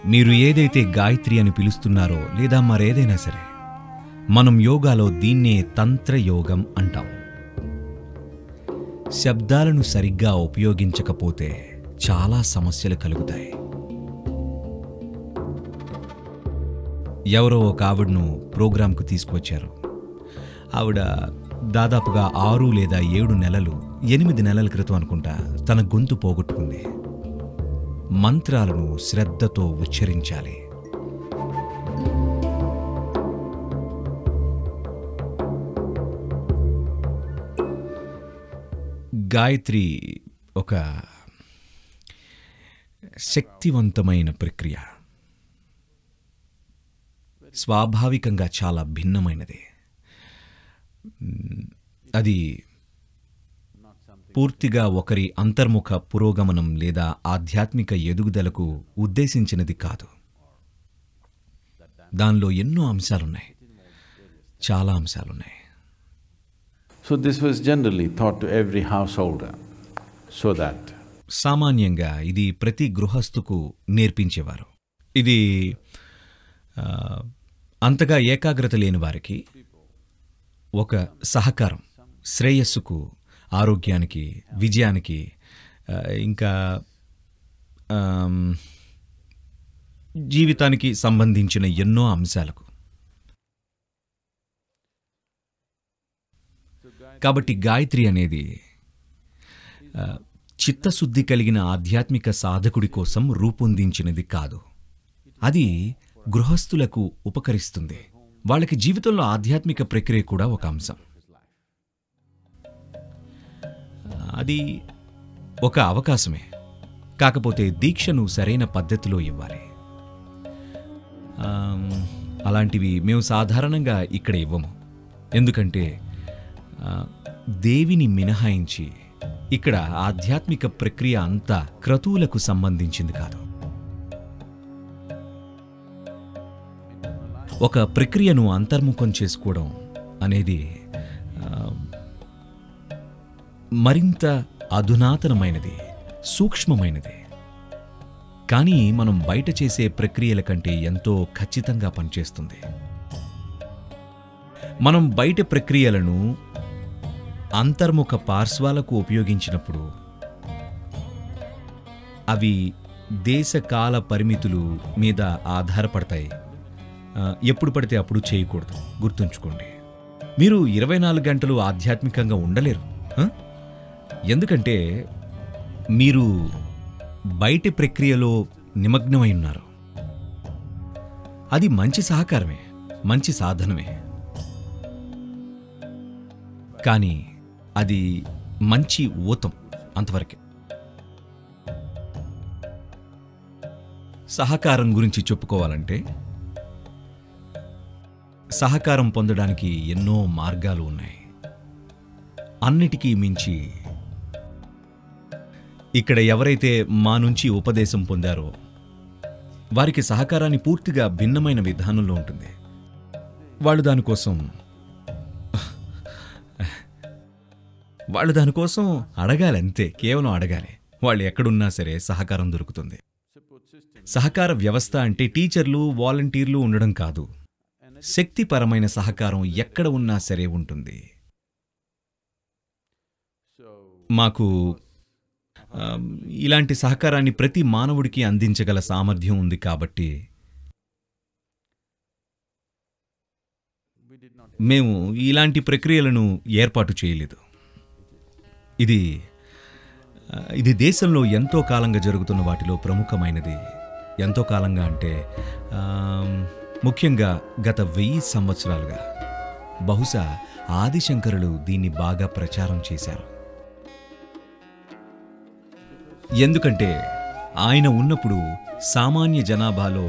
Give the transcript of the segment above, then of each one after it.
మీరు ఏదైతే గాయత్రి అని పిలుస్తున్నారో లేదా మరేదైనా సరే మనం యోగాలో దీన్నే తంత్ర యోగం అంటాం శబ్దాలను సరిగ్గా ఉపయోగించకపోతే చాలా సమస్యలు కలుగుతాయి ఎవరో ఒక ఆవిడను ప్రోగ్రాంకు తీసుకువచ్చారు ఆవిడ దాదాపుగా ఆరు లేదా ఏడు నెలలు ఎనిమిది నెలల క్రితం అనుకుంటా తన గొంతు పోగొట్టుకుంది మంత్రాలను శ్రద్ధతో ఉచ్చరించాలి గాయత్రి ఒక శక్తివంతమైన ప్రక్రియ స్వాభావికంగా చాలా భిన్నమైనది మ్, అది పూర్తిగా ఒకరి అంతర్ముఖ పురోగమనం లేదా ఆధ్యాత్మిక ఎదుగుదలకు ఉద్దేశించినది కాదు దానిలో ఎన్నో అంశాలున్నాయి చాలా అంశాలున్నాయి So this was generally taught to every householder so that సామాన్యంగా ఇది ప్రతి గృహస్థుకు నేర్పించేవారు ఇది ఆ, అంతగా ఏకాగ్రత లేని వారికి ఒక సహకారం శ్రేయస్సుకు ఆరోగ్యానికి విజయానికి ఆ, ఇంకా ఆమ్, జీవితానికి సంబంధించిన ఎన్నో అంశాలకు కాబట్టి గాయత్రి అనేది ఆ, చిత్తశుద్ధి కలిగిన ఆధ్యాత్మిక సాధకుడి కోసం రూపొందించినది కాదు అది గృహస్థులకు ఉపకరిస్తుంది వాళ్ళకి జీవితంలో ఆధ్యాత్మిక ప్రక్రియ కూడా ఒక అంశం అది ఒక అవకాశమే కాకపోతే దీక్షను సరైన పద్ధతిలో ఇవ్వాలి ఆమ్, అలాంటివి మేము సాధారణంగా ఇక్కడ ఇవ్వము ఎందుకంటే ఆ, దేవిని మినహాయించి ఇక్కడ ఆధ్యాత్మిక ప్రక్రియ అంతా క్రతువులకు సంబంధించింది కాదు ఒక ప్రక్రియను అంతర్ముఖం చేసుకోవడం అనేది ఆ, మరింత అధునాతనమైనది సూక్ష్మమైనది కానీ మనం బయట చేసే ప్రక్రియల కంటే ఎంతో ఖచ్చితంగా పనిచేస్తుంది మనం బయట ప్రక్రియలను అంతర్ముఖ పార్శ్వాలకు ఉపయోగించినప్పుడు అవి దేశకాల పరిమితులు మీద ఆధారపడతాయి ఆ, ఎప్పుడు పడితే అప్పుడు చేయకూడదు గుర్తుంచుకోండి మీరు ఇరవై నాలుగు గంటలు ఆధ్యాత్మికంగా ఉండలేరు ఆ? ఎందుకంటే మీరు బయటి ప్రక్రియలో నిమగ్నమై ఉన్నారు అది మంచి సహకారమే మంచి సాధనమే కానీ అది మంచి ఊతం అంతవరకే సహకారం గురించి చెప్పుకోవాలంటే సహకారం పొందడానికి ఎన్నో మార్గాలు ఉన్నాయి అన్నిటికీ మించి ఇక్కడ ఎవరైతే మా నుంచి ఉపదేశం పొందారో వారికి సహకారాన్ని పూర్తిగా భిన్నమైన విధానంలో ఉంటుంది వాళ్ళు దానికోసం వాళ్ళు దానికోసం అడగాలి అంతే కేవలం అడగాలి వాళ్ళు ఎక్కడున్నా సరే సహకారం దొరుకుతుంది సహకార వ్యవస్థ అంటే టీచర్లు వాలంటీర్లు ఉండడం కాదు శక్తిపరమైన సహకారం ఎక్కడ ఉన్నా సరే ఉంటుంది మాకు ఆమ్, ఇలాంటి సహకారాన్ని ప్రతి మానవుడికి అందించగల సామర్థ్యం ఉంది కాబట్టి మేము ఇలాంటి ప్రక్రియలను ఏర్పాటు చేయలేదు ఇది ఆ, ఇది దేశంలో ఎంతో కాలంగా జరుగుతున్న వాటిలో ప్రముఖమైనది ఎంతో కాలంగా అంటే ఆమ్, ముఖ్యంగా గత వెయ్యి సంవత్సరాలుగా బహుశా ఆదిశంకరులు దీన్ని బాగా ప్రచారం చేశారు ఎందుకంటే ఆయన ఉన్నప్పుడు సామాన్య జనాభాలో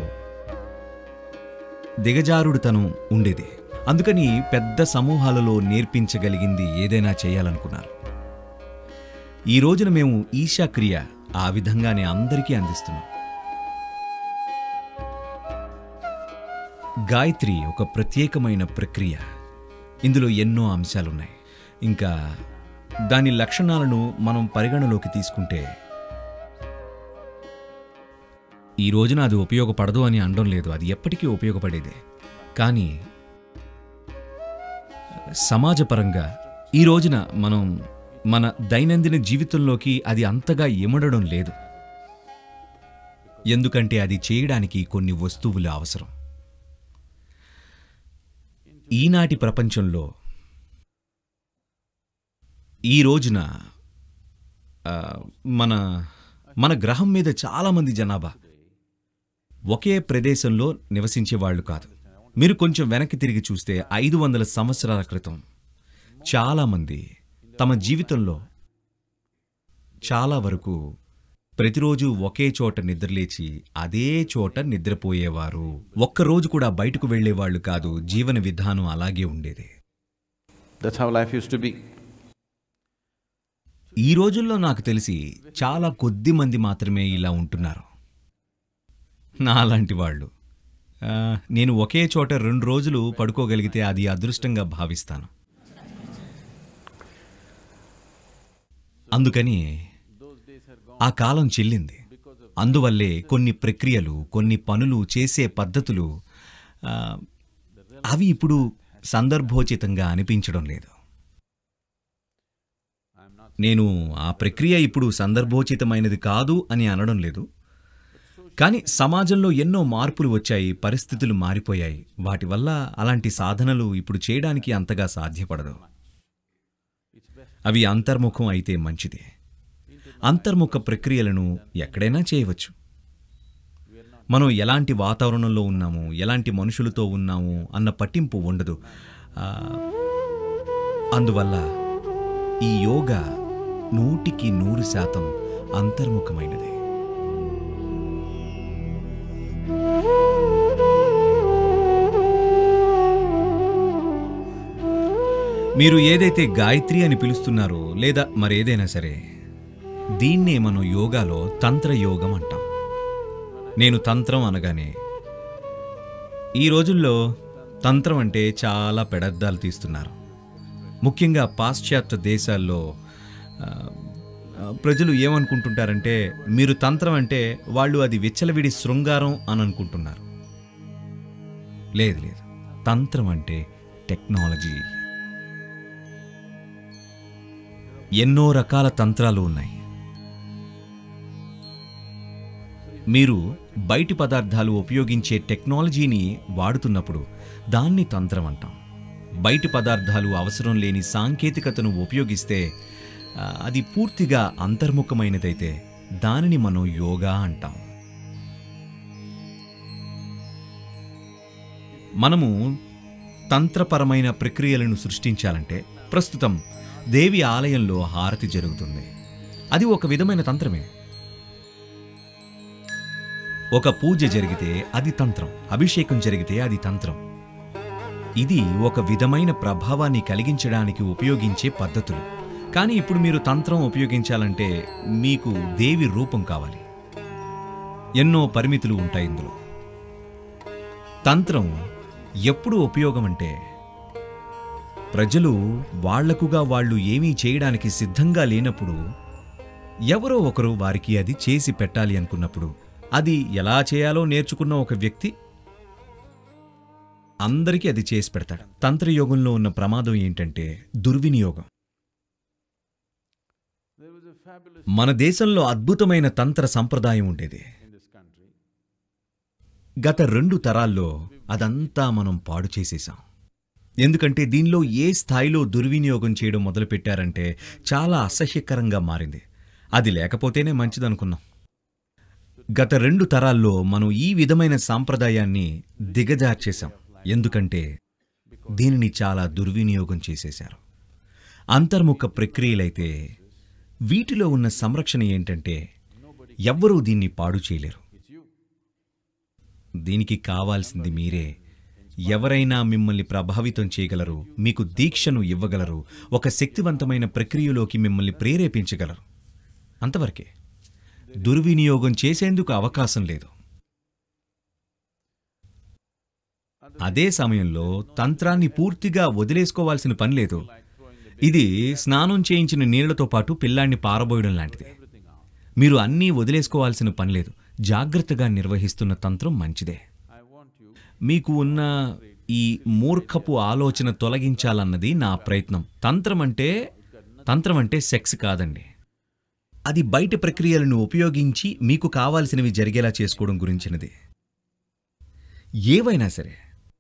దిగజారుడుతనం ఉండేది అందుకని పెద్ద సమూహాలలో నేర్పించగలిగింది ఏదైనా చేయాలనుకున్నారు ఈ రోజున మేము ఈశా క్రియ ఆ విధంగానే అందరికీ అందిస్తున్నాం గాయత్రి ఒక ప్రత్యేకమైన ప్రక్రియ ఇందులో ఎన్నో అంశాలున్నాయి ఇంకా దాని లక్షణాలను మనం పరిగణలోకి తీసుకుంటే ఈ రోజున అది ఉపయోగపడదు అని అనడం లేదు అది ఎప్పటికీ ఉపయోగపడేదే కానీ సమాజపరంగా ఈ రోజున మనం మన దైనందిన జీవితంలోకి అది అంతగా ఇమడడం లేదు ఎందుకంటే అది చేయడానికి కొన్ని వస్తువులు అవసరం ఈనాటి ప్రపంచంలో ఈ రోజున ఆ, మన మన గ్రహం మీద చాలామంది జనాభా ఒకే ప్రదేశంలో నివసించే వాళ్ళు కాదు మీరు కొంచెం వెనక్కి తిరిగి చూస్తే ఐదు వందల సంవత్సరాల క్రితం చాలామంది తమ జీవితంలో చాలా వరకు ప్రతిరోజు ఒకే చోట నిద్రలేచి అదే చోట నిద్రపోయేవారు ఒక్కరోజు కూడా బయటకు వెళ్ళేవాళ్ళు కాదు జీవన విధానం అలాగే ఉండేది That's how life used to be. ఈ రోజుల్లో నాకు తెలిసి చాలా కొద్ది మంది మాత్రమే ఇలా ఉంటున్నారు నాలాంటి వాళ్ళు ఆ, నేను ఒకే చోట రెండు రోజులు పడుకోగలిగితే అది అదృష్టంగా భావిస్తాను అందుకని ఆ కాలం చెల్లింది అందువల్లే కొన్ని ప్రక్రియలు కొన్ని పనులు చేసే పద్ధతులు ఆ, అవి ఇప్పుడు సందర్భోచితంగా అనిపించడం లేదు నేను ఆ ప్రక్రియ ఇప్పుడు సందర్భోచితమైనది కాదు అని అనడం లేదు కానీ సమాజంలో ఎన్నో మార్పులు వచ్చాయి పరిస్థితులు మారిపోయాయి వాటి వల్ల అలాంటి సాధనలు ఇప్పుడు చేయడానికి అంతగా సాధ్యపడదు అవి అంతర్ముఖం అయితే మంచిదే అంతర్ముఖ ప్రక్రియలను ఎక్కడైనా చేయవచ్చు మనం ఎలాంటి వాతావరణంలో ఉన్నాము ఎలాంటి మనుషులతో ఉన్నాము అన్న పట్టింపు ఉండదు ఆ, అందువల్ల ఈ యోగా నూటికి నూరు శాతం అంతర్ముఖమైనది మీరు ఏదైతే గాయత్రి అని పిలుస్తున్నారో లేదా మరేదైనా సరే దీన్నే మనం యోగాలో తంత్ర యోగం అంటాం నేను తంత్రం అనగానే ఈ రోజుల్లో తంత్రం అంటే చాలా పెడద్దాలు తీస్తున్నారు ముఖ్యంగా పాశ్చాత్య దేశాల్లో ఆ, ఆ, ప్రజలు ఏమనుకుంటుంటారంటే మీరు తంత్రం అంటే వాళ్ళు అది విచ్చలవిడి శృంగారం అని అనుకుంటున్నారు లేదు లేదు తంత్రం అంటే టెక్నాలజీ ఎన్నో రకాల తంత్రాలు ఉన్నాయి మీరు బయటి పదార్థాలు ఉపయోగించే టెక్నాలజీని వాడుతున్నప్పుడు దాన్ని తంత్రం అంటాం బయటి పదార్థాలు అవసరం లేని సాంకేతికతను ఉపయోగిస్తే ఆ, అది పూర్తిగా అంతర్ముఖమైనదైతే దానిని మనం యోగా అంటాం మనము తంత్రపరమైన ప్రక్రియలను సృష్టించాలంటే ప్రస్తుతం దేవి ఆలయంలో హారతి జరుగుతుంది అది ఒక విధమైన తంత్రమే ఒక పూజ జరిగితే అది తంత్రం అభిషేకం జరిగితే అది తంత్రం ఇది ఒక విధమైన ప్రభావాన్ని కలిగించడానికి ఉపయోగించే పద్ధతులు కానీ ఇప్పుడు మీరు తంత్రం ఉపయోగించాలంటే మీకు దేవి రూపం కావాలి ఎన్నో పరిమితులు ఉంటాయి ఇందులో తంత్రం ఎప్పుడు ఉపయోగం అంటే ప్రజలు వాళ్లకుగా వాళ్ళు ఏమీ చేయడానికి సిద్ధంగా లేనప్పుడు ఎవరో ఒకరు వారికి అది చేసి పెట్టాలి అనుకున్నప్పుడు అది ఎలా చేయాలో నేర్చుకున్న ఒక వ్యక్తి అందరికీ అది చేసి పెడతాడు తంత్రయోగంలో ఉన్న ప్రమాదం ఏంటంటే దుర్వినియోగం There was a fabulous మన దేశంలో అద్భుతమైన తంత్ర సంప్రదాయం ఉండేది in this country. గత రెండు తరాల్లో అదంతా మనం పాడు చేసేసాం ఎందుకంటే దీనిలో ఏ స్థాయిలో దుర్వినియోగం చేయడం మొదలుపెట్టారంటే చాలా అసహ్యకరంగా మారింది అది లేకపోతేనే మంచిదనుకున్నాం గత రెండు తరాల్లో మనం ఈ విధమైన సాంప్రదాయాన్ని దిగజార్చేశాం ఎందుకంటే దీనిని చాలా దుర్వినియోగం చేసేశారు అంతర్ముఖ ప్రక్రియలైతే వీటిలో ఉన్న సంరక్షణ ఏంటంటే ఎవ్వరూ దీన్ని పాడు చేయలేరు దీనికి కావాల్సింది మీరే ఎవరైనా మిమ్మల్ని ప్రభావితం చేయగలరు మీకు దీక్షను ఇవ్వగలరు ఒక శక్తివంతమైన ప్రక్రియలోకి మిమ్మల్ని ప్రేరేపించగలరు అంతవరకే దుర్వినియోగం చేసేందుకు అవకాశం లేదు అదే సమయంలో తంత్రాన్ని పూర్తిగా వదిలేసుకోవాల్సిన పని లేదు ఇది స్నానం చేయించిన నీళ్లతో పాటు పిల్లాన్ని పారబోయడం లాంటిది మీరు అన్నీ వదిలేసుకోవాల్సిన పని లేదు జాగ్రత్తగా నిర్వహిస్తున్న తంత్రం మంచిదే I want you మీకు ఉన్న ఈ మూర్ఖపు ఆలోచన తొలగించాలన్నది నా ప్రయత్నం తంత్రం అంటే తంత్రం అంటే సెక్స్ కాదండి అది బయట ప్రక్రియలను ఉపయోగించి మీకు కావాల్సినవి జరిగేలా చేసుకోవడం గురించినది ఏవైనా సరే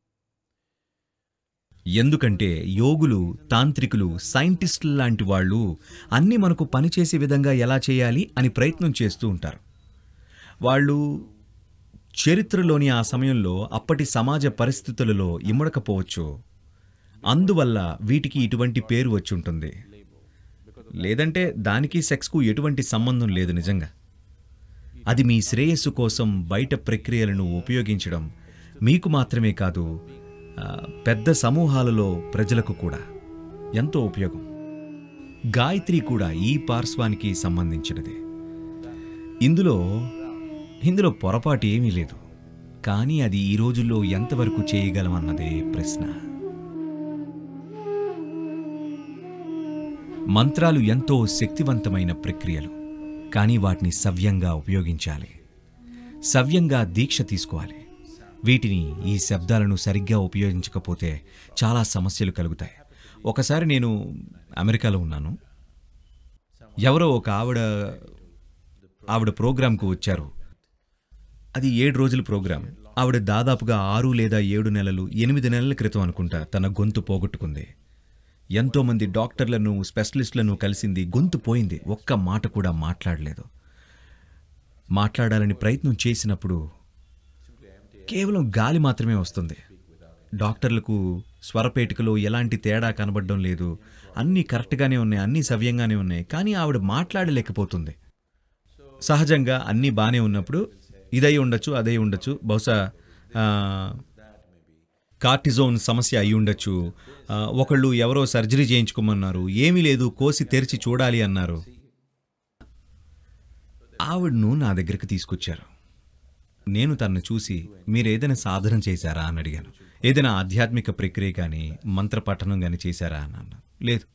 ఎందుకంటే యోగులు తాంత్రికులు సైంటిస్టులు లాంటి వాళ్ళు అన్నీ మనకు పనిచేసే విధంగా ఎలా చేయాలి అని ప్రయత్నం చేస్తూ ఉంటారు వాళ్ళు చరిత్రలోని ఆ సమయంలో అప్పటి సమాజ పరిస్థితులలో ఇమ్మడకపోవచ్చు అందువల్ల వీటికి ఇటువంటి పేరు వచ్చి ఉంటుంది లేదంటే దానికి సెక్స్కు ఎటువంటి సంబంధం లేదు నిజంగా అది మీ శ్రేయస్సు కోసం బయట ప్రక్రియలను ఉపయోగించడం మీకు మాత్రమే కాదు ఆ, పెద్ద సమూహాలలో ప్రజలకు కూడా ఎంతో ఉపయోగం గాయత్రి కూడా ఈ పార్శ్వానికి సంబంధించినదే ఇందులో ఇందులో పొరపాటు ఏమీ లేదు కానీ అది ఈ రోజుల్లో ఎంతవరకు చేయగలమన్నదే ప్రశ్న మంత్రాలు ఎంతో శక్తివంతమైన ప్రక్రియలు కానీ వాటిని సవ్యంగా ఉపయోగించాలి సవ్యంగా దీక్ష తీసుకోవాలి వీటిని ఈ శబ్దాలను సరిగ్గా ఉపయోగించకపోతే చాలా సమస్యలు కలుగుతాయి ఒకసారి నేను అమెరికాలో ఉన్నాను ఎవరో ఒక ఆవిడ ఆవిడ ప్రోగ్రాంకు వచ్చారు అది ఏడు రోజుల ప్రోగ్రాం ఆవిడ దాదాపుగా ఆరు లేదా ఏడు నెలలు ఎనిమిది నెలల క్రితం అనుకుంటా తన గొంతు పోగొట్టుకుంది ఎంతోమంది డాక్టర్లను స్పెషలిస్టులను కలిసింది గొంతు పోయింది ఒక్క మాట కూడా మాట్లాడలేదు మాట్లాడాలని ప్రయత్నం చేసినప్పుడు కేవలం గాలి మాత్రమే వస్తుంది డాక్టర్లకు స్వరపేటికలో ఎలాంటి తేడా కనబడడం లేదు అన్నీ కరెక్ట్గానే ఉన్నాయి అన్నీ సవ్యంగానే ఉన్నాయి కానీ ఆవిడ మాట్లాడలేకపోతుంది సహజంగా అన్నీ బాగానే ఉన్నప్పుడు ఇదై ఉండొచ్చు అదై ఉండొచ్చు బహుశా ఆ, కార్టిజోన్ సమస్య అయి ఉండొచ్చు ఆ, ఒకళ్ళు ఎవరో సర్జరీ చేయించుకోమన్నారు ఏమీ లేదు కోసి తెరిచి చూడాలి అన్నారు ఆవిడను నా దగ్గరికి తీసుకొచ్చారు నేను తనను చూసి మీరు ఏదైనా సాధన చేశారా అని అడిగాను ఏదైనా ఆధ్యాత్మిక ప్రక్రియ కానీ మంత్ర పఠనం కానీ చేశారా అని అన్నాను లేదు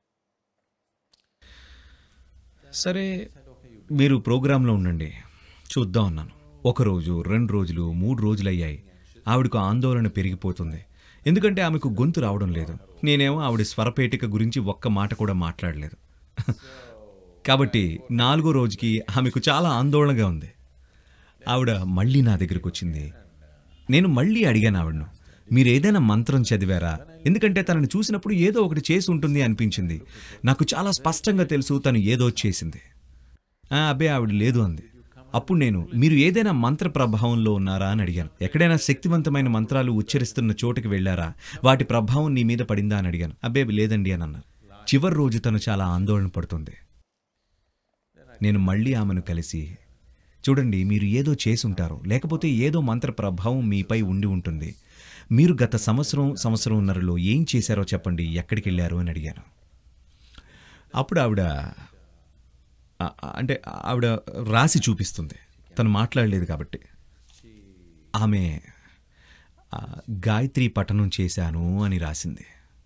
సరే మీరు ప్రోగ్రాంలో ఉండండి చూద్దాం అన్నాను ఒక రోజు రెండు రోజులు మూడు రోజులు అయ్యాయి ఆవిడకు ఆందోళన పెరిగిపోతుంది ఎందుకంటే ఆమెకు గొంతు రావడం లేదు నేనేమో ఆవిడ స్వరపేటిక గురించి ఒక్క మాట కూడా మాట్లాడలేదు కాబట్టి నాలుగో రోజుకి ఆమెకు చాలా ఆందోళనగా ఉంది ఆవిడ మళ్ళీ నా దగ్గరికి వచ్చింది నేను మళ్ళీ అడిగాను ఆవిడను మీరు ఏదైనా మంత్రం చదివారా ఎందుకంటే తనని చూసినప్పుడు ఏదో ఒకటి చేసి ఉంటుంది అనిపించింది నాకు చాలా స్పష్టంగా తెలుసు తను ఏదో చేసింది "ఆ, అబ్బే ఆవిడ లేదు అంది అప్పుడు నేను మీరు ఏదైనా మంత్ర ప్రభావంలో ఉన్నారా అని అడిగాను ఎక్కడైనా శక్తివంతమైన మంత్రాలు ఉచ్చరిస్తున్న చోటుకి వెళ్ళారా వాటి ప్రభావం నీ మీద పడిందా అని అడిగాను అబ్బే లేదండి అని అన్నారు చివరి రోజు తను చాలా ఆందోళన పడుతుంది నేను మళ్ళీ ఆమెను కలిసి చూడండి మీరు ఏదో చేసుంటారు లేకపోతే ఏదో మంత్ర ప్రభావం మీపై ఉండి ఉంటుంది మీరు గత సంవత్సరం సంవత్సరంన్నరలో ఏం చేశారో చెప్పండి ఎక్కడికి వెళ్ళారు అని అడిగాను అప్పుడు ఆవిడ ఆ- ఆ- అంటే ఆవిడ రాసి చూపిస్తుంది తను మాట్లాడలేదు కాబట్టి ఆమె ఆ, గాయత్రి పఠనం చేశాను అని రాసింది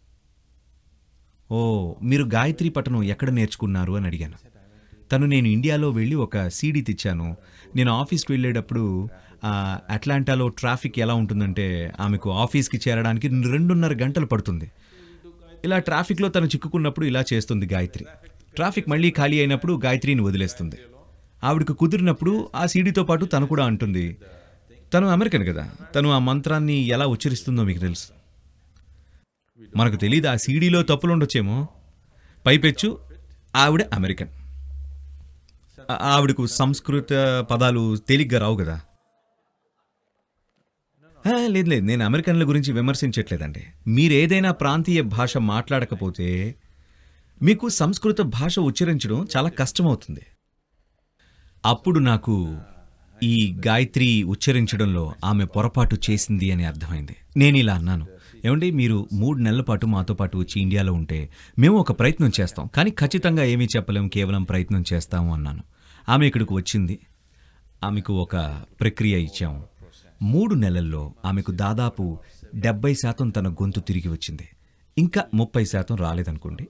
ఓ మీరు గాయత్రి పఠనం ఎక్కడ నేర్చుకున్నారు అని అడిగాను తను నేను ఇండియాలో వెళ్ళి ఒక సీడీ తెచ్చాను నేను ఆఫీస్కి వెళ్ళేటప్పుడు ఆ, అట్లాంటాలో ట్రాఫిక్ ఎలా ఉంటుందంటే ఆమెకు ఆఫీస్కి చేరడానికి రెండున్నర గంటలు పడుతుంది ఇలా ట్రాఫిక్లో తను చిక్కుకున్నప్పుడు ఇలా చేస్తుంది గాయత్రి ట్రాఫిక్ మళ్ళీ ఖాళీ అయినప్పుడు గాయత్రిని వదిలేస్తుంది ఆవిడకు కుదిరినప్పుడు ఆ సీడీతో పాటు తను కూడా అంటుంది తను అమెరికన్ కదా తను ఆ మంత్రాన్ని ఎలా ఉచ్చరిస్తుందో మీకు తెలుసు మనకు తెలియదు ఆ సీడీలో తప్పులు ఉండొచ్చేమో పైపెచ్చు ఆవిడ అమెరికన్ ఆ- ఆవిడకు సంస్కృత పదాలు తేలిగ్గా రావు కదా ఆ, లేదు లేదు నేను అమెరికన్ల గురించి విమర్శించట్లేదండి మీరు ఏదైనా ప్రాంతీయ భాష మాట్లాడకపోతే మీకు సంస్కృత భాష ఉచ్చరించడం చాలా కష్టమవుతుంది అప్పుడు నాకు ఈ గాయత్రి ఉచ్చరించడంలో ఆమె పొరపాటు చేసింది అని అర్థమైంది నేను ఇలా అన్నాను ఏమండి మీరు మూడు నెలల పాటు మాతో పాటు వచ్చి ఇండియాలో ఉంటే మేము ఒక ప్రయత్నం చేస్తాం కానీ ఖచ్చితంగా ఏమీ చెప్పలేం కేవలం ప్రయత్నం చేస్తాము అన్నాను ఆమె ఇక్కడికి వచ్చింది ఆమెకు ఒక ప్రక్రియ ఇచ్చాము మూడు నెలల్లో ఆమెకు దాదాపు డెబ్బై శాతం తన గొంతు తిరిగి వచ్చింది ఇంకా ముప్పై శాతం రాలేదనుకోండి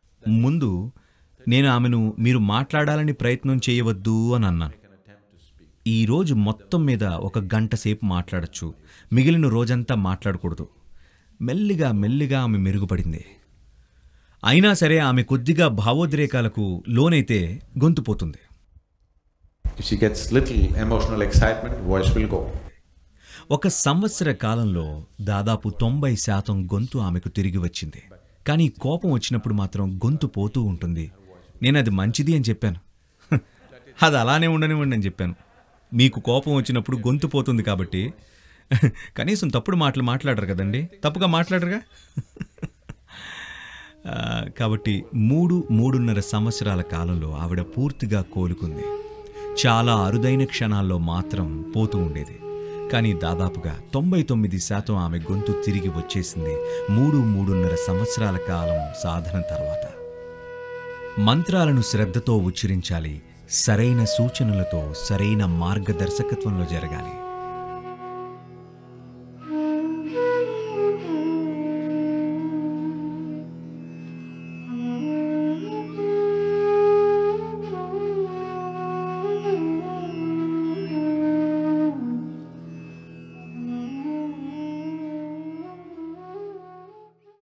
ముందు నేను ఆమెను మీరు మాట్లాడాలని ప్రయత్నం చేయవద్దు అని అన్నాను ఈ రోజు మొత్తం మీద ఒక గంట సేపు మాట్లాడచ్చు మిగిలిన రోజంతా మాట్లాడకూడదు మెల్లిగా మెల్లిగా ఆమె మెరుగుపడింది అయినా సరే ఆమె కొద్దిగా భావోద్రేకాలకు లోనైతే గొంతు పోతుంది If she gets little emotional excitement, voice will go. ఒక సంవత్సర కాలంలో దాదాపు తొంభై శాతం గొంతు ఆమెకు తిరిగి వచ్చింది కానీ కోపం వచ్చినప్పుడు మాత్రం గొంతు పోతూ ఉంటుంది నేను అది మంచిది అని చెప్పాను "హ, అది అలానే ఉండనివ్వండి అని చెప్పాను మీకు కోపం వచ్చినప్పుడు గొంతు పోతుంది కాబట్టి కనీసం తప్పుడు మాటలు మాట్లాడరు కదండి తప్పుగా మాట్లాడరుగా ఆ, కాబట్టి మూడు మూడున్నర సంవత్సరాల కాలంలో ఆవిడ పూర్తిగా కోలుకుంది చాలా అరుదైన క్షణాల్లో మాత్రం పోతూ ఉండేది కానీ దాదాపుగా తొంభై తొమ్మిది శాతం ఆమె గొంతు తిరిగి వచ్చేసింది మూడు మూడున్నర సంవత్సరాల కాలం సాధన తర్వాత మంత్రాలను శ్రద్ధతో ఉచ్చరించాలి సరైన సూచనలతో సరైన మార్గదర్శకత్వంలో జరగాలి